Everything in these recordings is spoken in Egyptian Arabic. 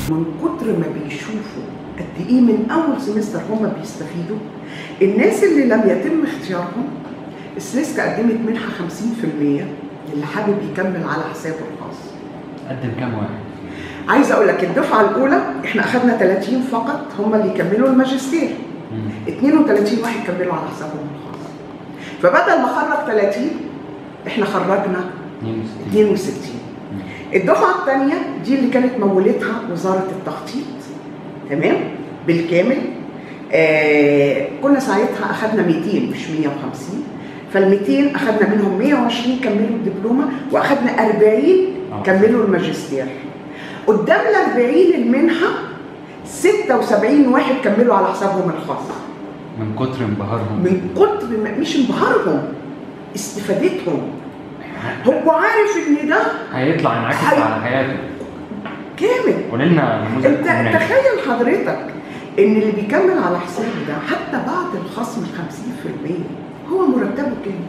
من كتر ما بيشوفوا قد ايه من اول سمستر هم بيستفيدوا الناس اللي لم يتم اختيارهم سليسكا قدمت منحه 50% اللي حابب يكمل على حسابه الخاص قدم كام واحد؟ عايزه اقول لك الدفعه الاولى احنا اخذنا 30 فقط هم اللي يكملوا الماجستير مم. 32 واحد كملوا على حسابهم الخاص فبدل ما خرج 30 احنا خرجنا 62 62 مم. الدفعه الثانيه دي اللي كانت مولتها وزاره التخطيط تمام بالكامل آه كنا ساعتها اخذنا 200 مش 150 فال 200 اخذنا منهم 120 كملوا الدبلومه واخذنا 40 آه. كملوا الماجستير قدام ال 40 المنحه 76 واحد كملوا على حسابهم الخاص من كتر انبهارهم من كتر ما مش انبهارهم استفادتهم هو عارف ان ده هيطلع ينعكس هي- على حياته كامل قول لنا نموذج انت مناسب. تخيل حضرتك ان اللي بيكمل على حسابه ده حتى بعد الخصم 50% هو مرتبه كام؟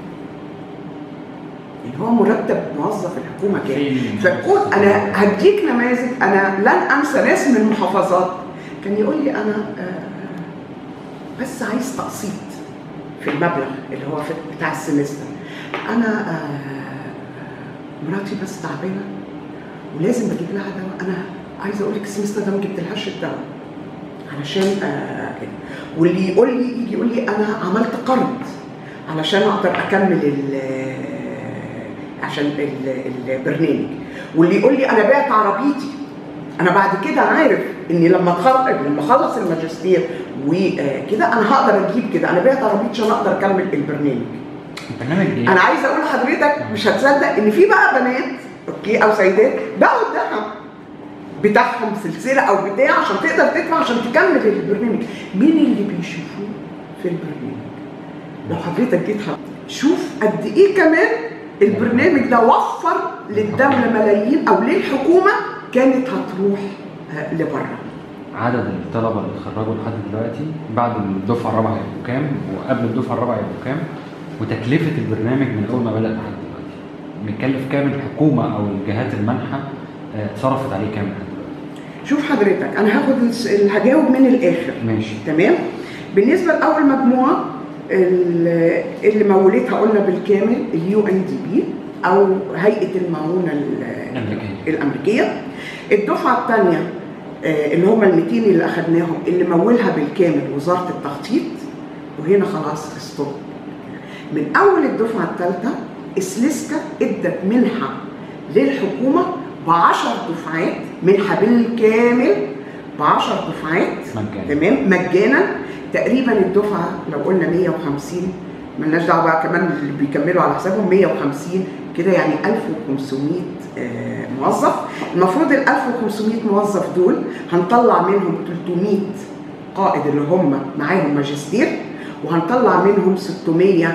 يعني هو مرتب موظف الحكومه كام؟ فين؟ فكون انا هديك نماذج انا لن انسى ناس من المحافظات كان يقول لي انا آه، بس عايز تقسيط في المبلغ اللي هو في بتاع السمستر انا آه، مراتي بس تعبانه ولازم بجيب لها دواء انا عايزه اقول لك السمستر ده ما جبتلهاش الدواء علشان آه كده واللي يقول لي يجي يقول لي انا عملت قرض علشان اقدر اكمل ال عشان ال- البرنامج واللي يقول لي انا بعت عربيتي انا بعد كده عارف اني لما اتخرج لما اخلص الماجستير وكده انا هقدر اجيب كده انا بعت عربيتي عشان اقدر اكمل البرنامج البرنامج ايه؟ انا عايزه اقول لحضرتك مش هتصدق ان في بقى بنات اوكي او سيدات باعوا الذهب بتاعهم سلسله او بتاع عشان تقدر تدفع عشان تكمل البرنامج مين اللي بيشوفوه في البرنامج لو حضرتك جيت حضرتك شوف قد ايه كمان البرنامج ده وفر للدوله ملايين او للحكومه كانت هتروح آه، لبره عدد الطلبه اللي اتخرجوا لحد دلوقتي بعد الدفعه الرابعه هيبقوا كام وقبل الدفعه الرابعه هيبقوا كام وتكلفه البرنامج من اول ما بدا لحد دلوقتي مكلف كام الحكومه او الجهات المانحه آه، صرفت عليه كام لحد دلوقتي شوف حضرتك انا هاخد الس- هجاوب من الاخر ماشي تمام بالنسبه لاول مجموعه ال- اللي مولتها قلنا بالكامل اليو ان دي بي او هيئه المعونه ال- الامريكيه الامريكيه الدفعه الثانيه اللي هم ال 200 اللي اخذناهم اللي مولها بالكامل وزاره التخطيط وهنا خلاص ستوب من اول الدفعه الثالثه اسلسكا ادت منحه للحكومه ب 10 دفعات منحه بالكامل ب 10 دفعات مجانا تمام مجانا تقريبا الدفعه لو قلنا 150 ملناش دعوه بقى كمان اللي بيكملوا على حسابهم 150 كده يعني 1500 آه، موظف المفروض ال 1500 موظف دول هنطلع منهم 300 قائد اللي هم معاهم ماجستير وهنطلع منهم 600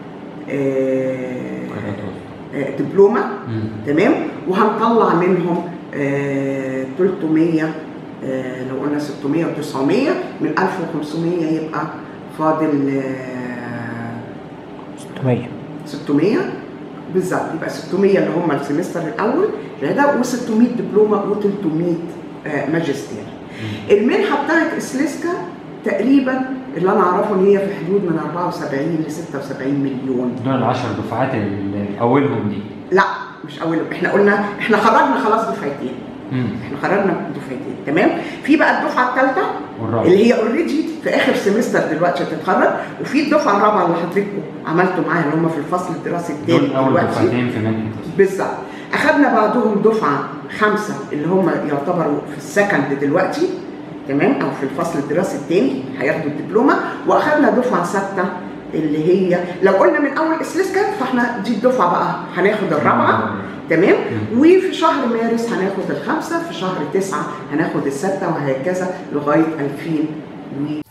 آه، قرارات وسطى. آه، دبلومه مم. تمام وهنطلع منهم آه 300 آه لو قلنا 600 و900 من 1500 يبقى فاضل آه 600 600 بالظبط يبقى 600 اللي هم السمستر الاول شهاده و600 دبلومه و300 آه ماجستير المنحه بتاعت اسلسكا تقريبا اللي انا اعرفه ان هي في حدود من 74 ل 76 مليون دول العشر دفعات اللي اولهم دي لا مش اول احنا قلنا احنا خرجنا خلاص دفعتين مم. احنا خرجنا دفعتين تمام في بقى الدفعه الثالثه والرابع اللي هي اوريدي في اخر سمستر دلوقتي هتتخرج وفي الدفعه الرابعه اللي حضرتكم عملتوا معاها اللي هم في الفصل الدراسي الثاني دول اول دلوقتي دفعتين في منحه بالظبط اخذنا بعدهم دفعه خمسه اللي هم يعتبروا في السكند دلوقتي تمام او في الفصل الدراسي الثاني هياخدوا الدبلومه واخذنا دفعه سته اللي هي لو قلنا من اول اسلسكا فاحنا دي الدفعه بقى هناخد الرابعه تمام وفي شهر مارس هناخد الخمسه في شهر تسعه هناخد السته وهكذا لغايه 2000 و